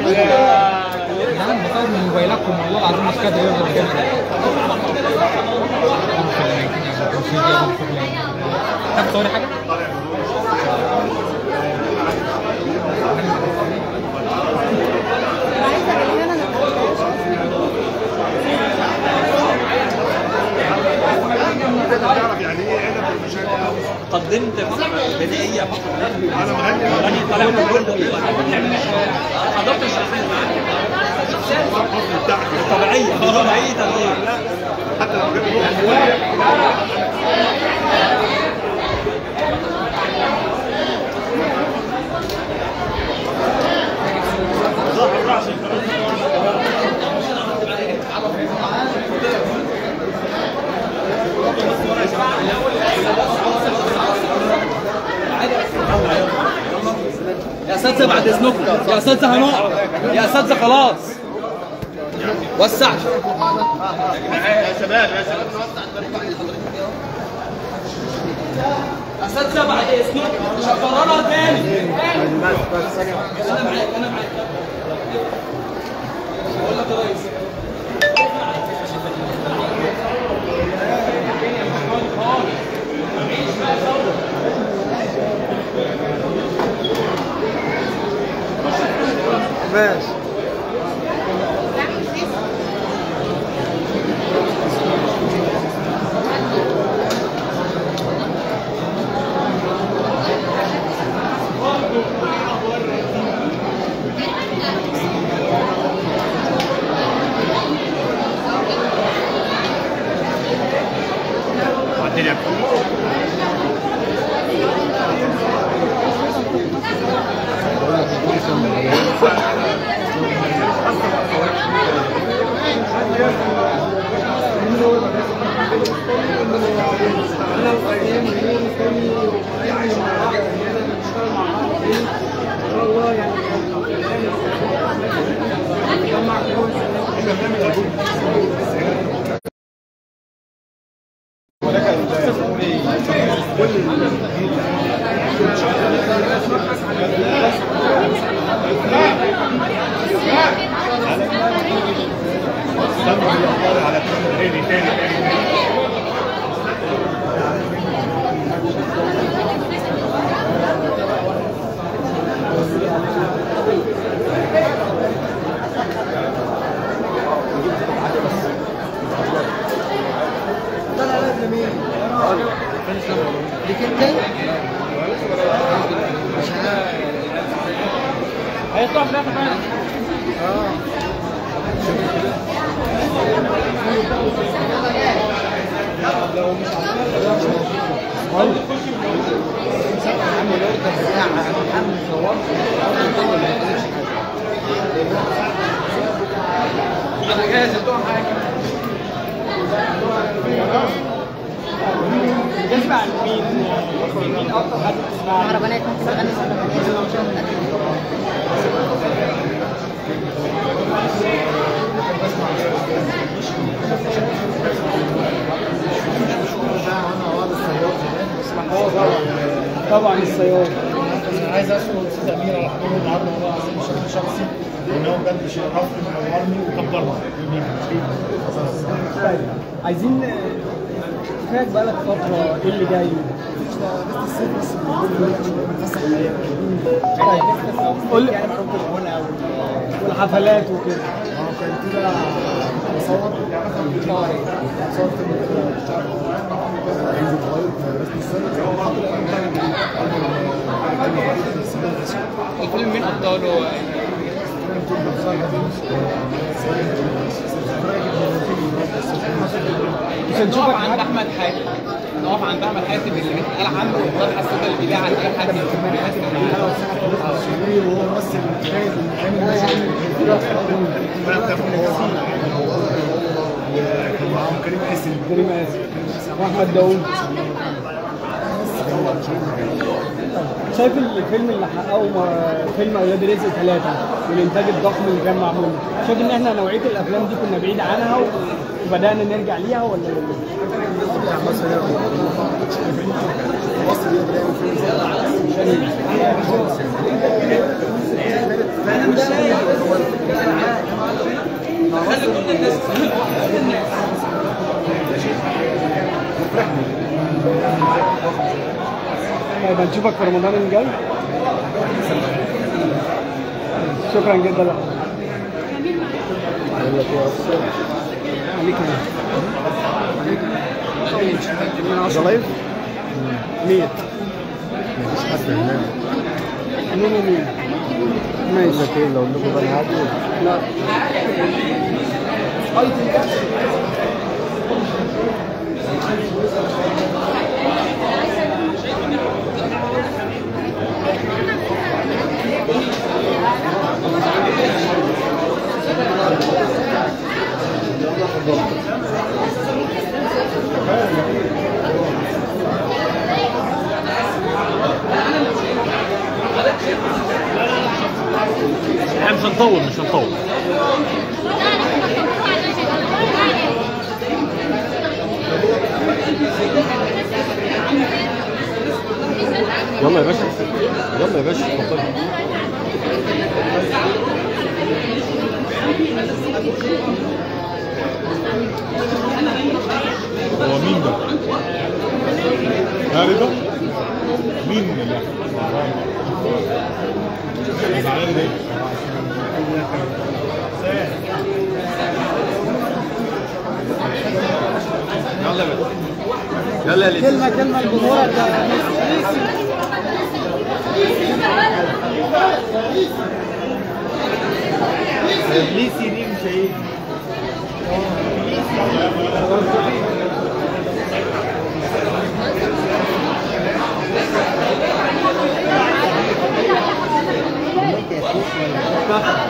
انا بصور من موبايلاتكم والله العظيم مش كده يرضى بجد طب تصوري حاجه؟ تعرف يعني ايه عنب بالمشاكل قدمت بدائيه فقط انا مغني غني طالع من الويندو حضرت الشخصيه الحزن بتاعك طبيعيه بدون اي تغيير حتى لو كان يا اساتذه بعد اذنكم يا اساتذه هنقع يا اساتذه خلاص وسع يا شباب يا شباب يا اساتذه بعد اذنكم مش هكررها تاني انا معاك انا معاك بقول لك يا ريس ماشي الدنيا على تاني تاني تاني هيطلع في الاخر بقى انا جاهز ادوها حاجه تسمع مين مين اكتر حد بتسمع مهرجانات ممكن اغني مهرجانات طبعا السيارة انا عايز اشكر الاستاذ امير على حضوره النهارده والله العظيم بشكل شخصي وان هو بجد شرفني ونورني وكبرني طيب عايزين كفاية بقالك فترة ايه اللي جاي؟ طيب قول لي والحفلات وكده كان كده بصور بصور فيلم كده عايز اتغير الفيلم مين ابطاله؟ مش هنشوفك عند احمد حاتم نقف عند احمد حاتم اللي بيتقال عنه والطرحه السوداء اللي بيليها عند اي حد من الكوميديانات اللي معاه. وهو ممثل متخيل عامل وكان معاهم كريم حسن كريم قاسم واحمد داوود شايف الفيلم اللي حققه م- فيلم اولاد رزق ثلاثة والانتاج الضخم اللي كان معمول شايف ان احنا نوعية الافلام دي كنا بعيد عنها وبدأنا نرجع ليها ولا مصر مصر يقدر يعمل فيلم زي ده انا مش شايف خلي كل الناس كل الناس طيب هنشوفك في رمضان الجاي شكرا جدا لك عليك يا عليك ده لايف؟ مية مفيش حد هناك نونو مية بقول ماشي لك ايه لو لكم بقى هادي لا احنا مش هنطول مش هنطول يلا يا باشا يلا يا باشا اتفضل هو مين ده؟ ها رضا؟ مين اللي زعلان ليه؟ يلا يا باشا يلا يا ليس كلمة كلمة لجمهورك يا ليسي دي مش هيجي صح